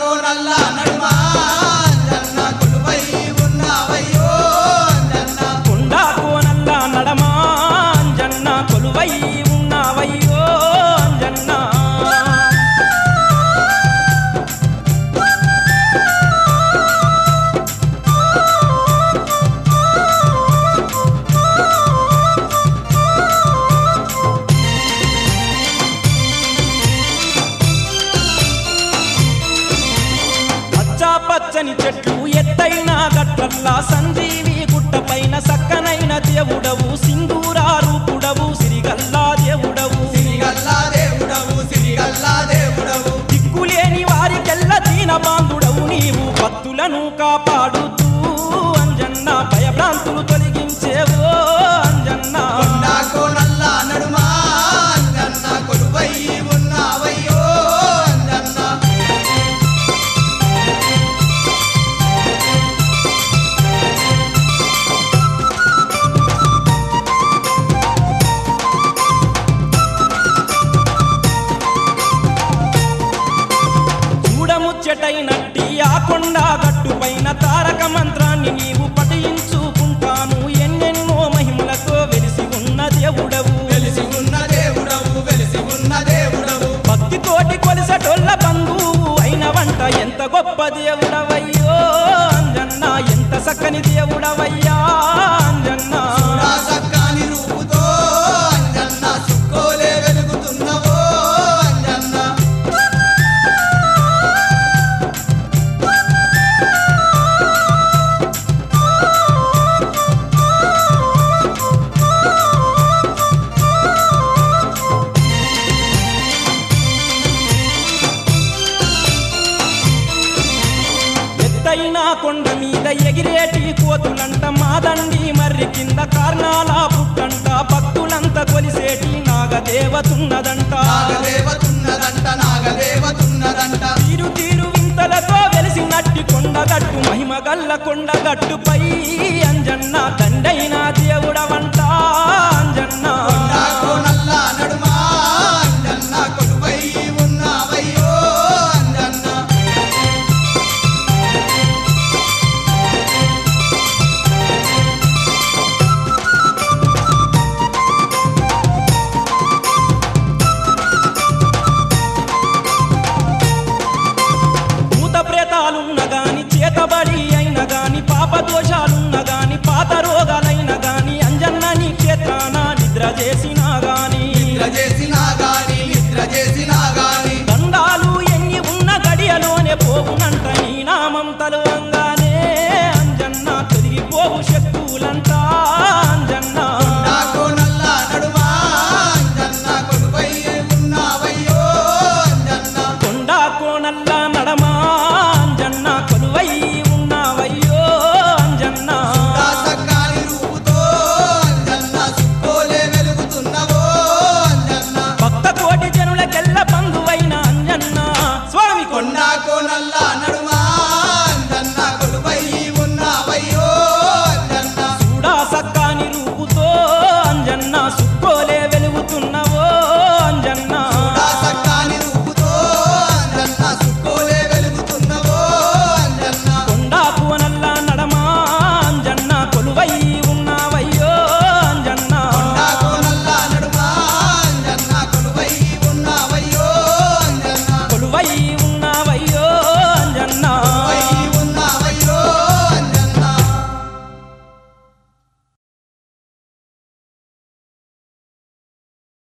కోనల్ల నడుమా అంజన్న కొలువై ఉన్నావయ్యో అంజన్న కొండా కోనల్ల నడమా అంజన్న కొలువై ఉన్నావయ్యో అంజన్న పచ్చా పచ్చని చెట్లు ఎత్తైన గట్లల్లా సంజీవి గుట్టపైన సక్కనైన దేవుడవు సింధూరా రూపుడవు సిరిగల్లా దేవుడవు సిరిగల్లా దేవుడవు సిరిగల్లా దేవుడవు దిక్కులేని వారికెల్ల దీన బాంధుడవు నీవు భక్తులను కాపాడుతూ అంజన్న భయభ్రాంతులు తొలగించేవో అంజన్న కొండ కోనల్ల నడుమా అంజన్న కొలువై ఉన్నావయ్యో అంజన్న చూడముచ్చటైనట్టి ఆ కొండ గట్టుపైన తారక మంత్రాన్ని నీవు పఠించుకుంటాను ఎన్నెన్నో మహిమలతో వెలిసి ఉన్న దేవుడవు వెలిసి ఉన్న దేవుడవు వెలిసి ఉన్న దేవుడవు భక్తితోటి కొలిసటొల్ల బంధువు అయిన వంట ఎంత గొప్ప దేవుడవయ్యో అంజన్న ఎంత చక్కని దేవుడవయ్యా అంజన్న నా సక్కాని రూపుతో అంజన్న సుక్కోలే వెలుగుతున్నవో అంజన్న ఎత్తైన కొండ మీద ఎగిరేటి కోతులంట మాదండి మర్రి కింద కార్నాల పుట్టంట భక్తులంత కొలిసేటి నాగదేవతున్నదంట నాగదేవతున్నదంట నాగదేవతున్నదంట తీరు తీరు వింతలతో వెలిసినట్టి కొండగట్టు మహిమ గల్ల కొండగట్టుపై అంజన్న దండైన దేవుడవంట అంజన్న కొండ కోనల్ల నడుమా అంజన్న కొలువై ఉన్నావయ్యో అంజన్న భూత ప్రేతాలున్న గాని చేతబడి అయిన గాని పాప దోషాలున్న గాని పాత రోగాలైన గాని అంజన్న నీ క్షేత్రాన నిద్ర చేసిన